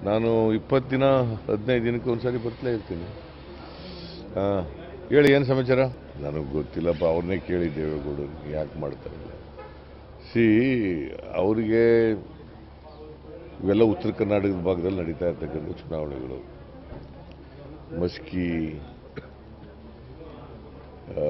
ನಾನು ಇಪ್ಪತ್ತು ದಿನ ಹದಿನೈದು ದಿನಕ್ಕೆ ಒಂದ್ಸರಿ ಬರ್ತಲೇ ಇರ್ತೀನಿ ಹಾಂ ಹೇಳಿ ಏನು ಸಮಾಚಾರ ನನಗೆ ಗೊತ್ತಿಲ್ಲಪ್ಪ ಅವ್ರನ್ನೇ ಕೇಳಿ ದೇವೇಗೌಡರು ಯಾಕೆ ಮಾಡ್ತಾರೆ ಸಿ ಅವರಿಗೆ ಇವೆಲ್ಲ ಉತ್ತರ ಕರ್ನಾಟಕದ ಭಾಗದಲ್ಲಿ ನಡೀತಾ ಇರ್ತಕ್ಕಂಥ ಚುನಾವಣೆಗಳು ಮಸ್ಕಿ ಆ,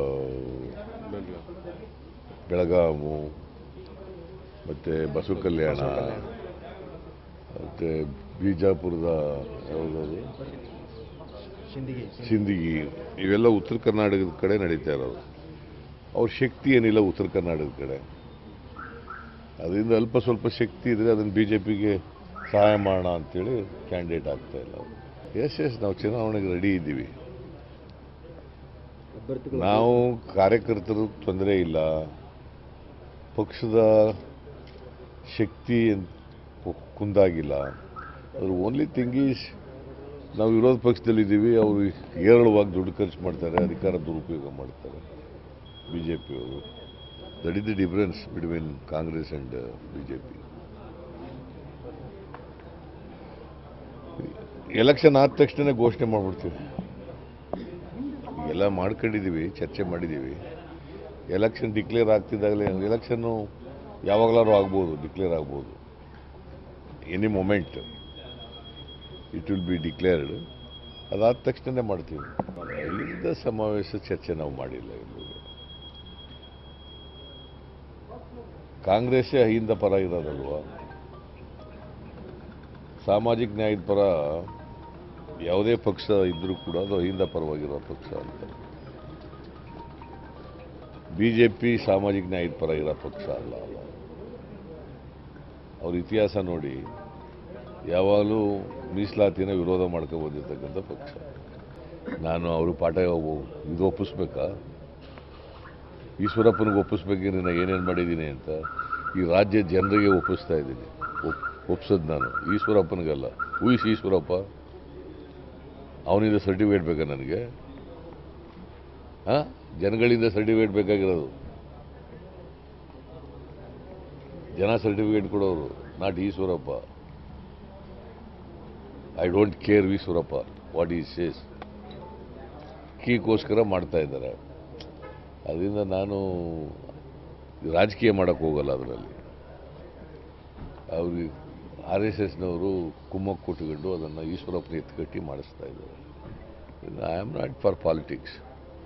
ಬೆಳಗಾಮು ಮತ್ತು ಬಸವ ಕಲ್ಯಾಣ ಮತ್ತು ಬಿಜಾಪುರದ ಯಾವುದದು ಶಿಂದಿಗೆ ಸಿಂದಗಿ ಇವೆಲ್ಲ ಉತ್ತರ ಕರ್ನಾಟಕದ ಕಡೆ ನಡೀತಾ ಇರೋದು ಅವ್ರ ಶಕ್ತಿ ಏನಿಲ್ಲ ಉತ್ತರ ಕರ್ನಾಟಕದ ಕಡೆ ಅದರಿಂದ ಅಲ್ಪ ಸ್ವಲ್ಪ ಶಕ್ತಿ ಇದ್ರೆ ಅದನ್ನು ಬಿ ಜೆ ಪಿಗೆ ಸಹಾಯ ಮಾಡೋಣ ಅಂತೇಳಿ ಕ್ಯಾಂಡಿಡೇಟ್ ಆಗ್ತಾ ಇಲ್ಲ ಅವರು ಎಸ್ ಎಸ್ ನಾವು ಚುನಾವಣೆಗೆ ರೆಡಿ ಇದ್ದೀವಿ ಅಭ್ಯರ್ಥಿಗಳು ನಾವು ಕಾರ್ಯಕರ್ತರು ತೊಂದರೆ ಇಲ್ಲ ಪಕ್ಷದ ಶಕ್ತಿ ಏನ್ ಕು- ಕುಂದಾಗಿಲ್ಲ ಅದ್ರ ಓನ್ಲಿ ಥಿಂಗ್ ಈಸ್ ನಾವು ವಿರೋಧ ಪಕ್ಷದಲ್ಲಿದ್ದೀವಿ ಅವರು ಏರಳವಾಗಿ ದುಡ್ಡು ಖರ್ಚು ಮಾಡ್ತಾರೆ ಅಧಿಕಾರ ದುರುಪಯೋಗ ಮಾಡ್ತಾರೆ ಬಿ ಜೆ ಪಿಯವರು that is the difference between Congress and B J P election ಆದ ತಕ್ಷಣ ಘೋಷಣೆ ಮಾಡಿಬಿಡ್ತೀವಿ ಎಲ್ಲ ಮಾಡ್ಕೊಂಡಿದ್ದೀವಿ ಚರ್ಚೆ ಮಾಡಿದ್ದೀವಿ ಎಲೆಕ್ಷನ್ ಡಿಕ್ಲೇರ್ ಆಗ್ತಿದ್ದಾಗಲೇ ಎಲೆಕ್ಷನ್ನು ಯಾವಾಗಲಾರು ಆಗ್ಬೋದು ಡಿಕ್ಲೇರ್ ಆಗ್ಬೋದು any moment it will be declared ಅದಾದ ತಕ್ಷಣನೇ ಮಾಡ್ತೀವಿ ಅಲ್ಲಿಂದ ಸಮಾವೇಶ ಚರ್ಚೆ ನಾವು ಮಾಡಿಲ್ಲ ಇಲ್ಲಿಗೆ ಕಾಂಗ್ರೆಸ್ಸೇ ಅಹಿಂದ ಪರ ಇರೋದಲ್ವಾ ಸಾಮಾಜಿಕ ನ್ಯಾಯದ ಪರ ಯಾವುದೇ ಪಕ್ಷ ಇದ್ದರೂ ಕೂಡ ಅದು ಅಹಿಂದ ಪರವಾಗಿರೋ ಪಕ್ಷ ಅಂತ ಬಿ ಜೆ ಪಿ ಸಾಮಾಜಿಕ ನ್ಯಾಯದ ಪರ ಇರೋ ಪಕ್ಷ ಅಲ್ಲ ಅಲ್ಲ ಅವ್ರ ಇತಿಹಾಸ ನೋಡಿ ಯಾವಾಗಲೂ ಮೀಸಲಾತಿನ ವಿರೋಧ ಮಾಡ್ಕೊ ಬಂದಿರ್ತಕ್ಕಂಥ ಪಕ್ಷ ನಾನು ಅವರು ಪಾಠ ಒ- ಇದು ಒಪ್ಪಿಸ್ಬೇಕಾ ಈಶ್ವರಪ್ಪನಿಗೆ ಒಪ್ಪಿಸ್ಬೇಕೇನೆ ನಾನು ಏನೇನು ಮಾಡಿದ್ದೀನಿ ಅಂತ ಈ ರಾಜ್ಯ ಜನರಿಗೆ ಒಪ್ಪಿಸ್ತಾ ಇದ್ದೀನಿ ಒಪ್ ಒಪ್ಸೋದು ನಾನು ಈಶ್ವರಪ್ಪನಿಗಲ್ಲ ಊಹಿಸಿ ಈಶ್ವರಪ್ಪ ಅವನಿಂದ ಸರ್ಟಿಫಿಕೇಟ್ ಬೇಕಾ ನನಗೆ ಹಾಂ ಜನಗಳಿಂದ ಸರ್ಟಿಫಿಕೇಟ್ ಬೇಕಾಗಿರೋದು ಜನ ಸರ್ಟಿಫಿಕೇಟ್ ಕೊಡೋರು not Eshwarappa I don't care Eshwarappa what is says ಕೀಗೋಸ್ಕರ ಮಾಡ್ತಾ ಇದ್ದಾರೆ ಅದರಿಂದ ನಾನು ರಾಜಕೀಯ ಮಾಡೋಕ್ಕೆ ಹೋಗಲ್ಲ ಅದರಲ್ಲಿ ಅವ್ರಿಗೆ ಆರ್ ಎಸ್ ಎಸ್ನವರು ಕುಮ್ಮಕ್ಕೆ ಕೊಟ್ಟುಕೊಂಡು ಅದನ್ನು ಈಶ್ವರಪ್ಪನ ಎತ್ಕಟ್ಟಿ ಮಾಡಿಸ್ತಾ ಇದ್ದಾರೆ I am not for politics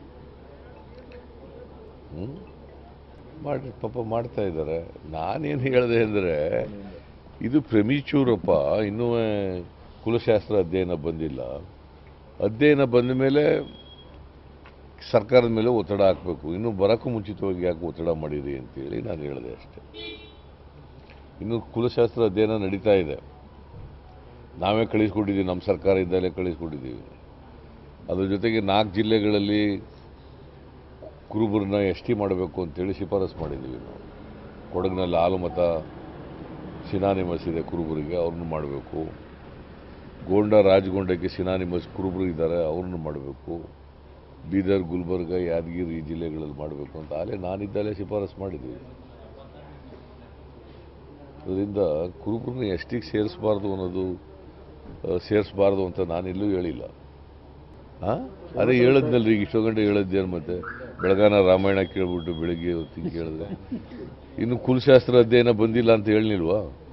ಹ್ಞೂ ಮಾಡಿ ಪಾಪ ಮಾಡ್ತಾ ಇದ್ದಾರೆ ನಾನೇನು ಹೇಳಿದೆ ಅಂದರೆ ಇದು ಪ್ರೆಮಿಚೂರಪ್ಪ ಇನ್ನೂ ಕುಲಶಾಸ್ತ್ರ ಅಧ್ಯಯನ ಬಂದಿಲ್ಲ ಅಧ್ಯಯನ ಬಂದ ಮೇಲೆ ಸರ್ಕಾರದ ಮೇಲೆ ಒತ್ತಡ ಹಾಕಬೇಕು ಇನ್ನು ಬರೋಕ್ಕೂ ಮುಂಚಿತವಾಗಿ ಯಾಕೆ ಒತ್ತಡ ಮಾಡಿರಿ ಅಂತೇಳಿ ನಾನು ಹೇಳಿದೆ ಅಷ್ಟೇ ಇನ್ನು ಕುಲಶಾಸ್ತ್ರ ಅಧ್ಯಯನ ನಡೀತಾ ಇದೆ ನಾವೇ ಕಳಿಸ್ಕೊಟ್ಟಿದ್ದೀವಿ ನಮ್ಮ ಸರ್ಕಾರ ಇದ್ದಲ್ಲೇ ಕಳಿಸ್ಕೊಟ್ಟಿದ್ದೀವಿ ಅದ್ರ ಜೊತೆಗೆ ನಾಲ್ಕು ಜಿಲ್ಲೆಗಳಲ್ಲಿ ಕುರುಬರನ್ನ ಎಸ್ ಟಿ ಮಾಡಬೇಕು ಅಂತೇಳಿ ಶಿಫಾರಸು ಮಾಡಿದ್ದೀವಿ ನಾವು ಕೊಡಗಿನಲ್ಲಿ ಆಲಮತ ಸಿನಾನಿಮಸ್ ಇದೆ ಕುರುಬರಿಗೆ ಅವ್ರನ್ನ ಮಾಡಬೇಕು ಗೋಂಡ ರಾಜಗೊಂಡಕ್ಕೆ ಸಿನಾನಿಮಸ್ ಕುರುಬರು ಇದ್ದಾರೆ ಅವ್ರನ್ನ ಮಾಡಬೇಕು ಬೀದರ್ ಗುಲ್ಬರ್ಗ ಯಾದಗಿರಿ ಈ ಜಿಲ್ಲೆಗಳಲ್ಲಿ ಮಾಡಬೇಕು ಅಂತ ಅಲ್ಲೇ ನಾನಿದ್ದಲ್ಲೇ ಶಿಫಾರಸು ಮಾಡಿದ್ದೀವಿ ಅದರಿಂದ ಕುರುಬರನ್ನ ಎಷ್ಟಿಗೆ ಸೇರಿಸಬಾರ್ದು ಅನ್ನೋದು ಸೇರಿಸಬಾರ್ದು ಅಂತ ನಾನೆಲ್ಲೂ ಹೇಳಿಲ್ಲ ಹಾಂ ಅದೇ ಹೇಳಿದ್ನಲ್ರಿ ಈಗ ಇಷ್ಟೋ ಗಂಟೆ ಹೇಳಿದ್ದೇನು ಮತ್ತೆ ಬೆಳಗಾನ ರಾಮಾಯಣ ಕೇಳ್ಬಿಟ್ಟು ಬೆಳಿಗ್ಗೆ ಹೊತ್ತಿಗೆ ಕೇಳಿದ್ರೆ ಇನ್ನು ಕುಲಶಾಸ್ತ್ರ ಅಧ್ಯಯನ ಬಂದಿಲ್ಲ ಅಂತ ಹೇಳಿಲ್ವಾ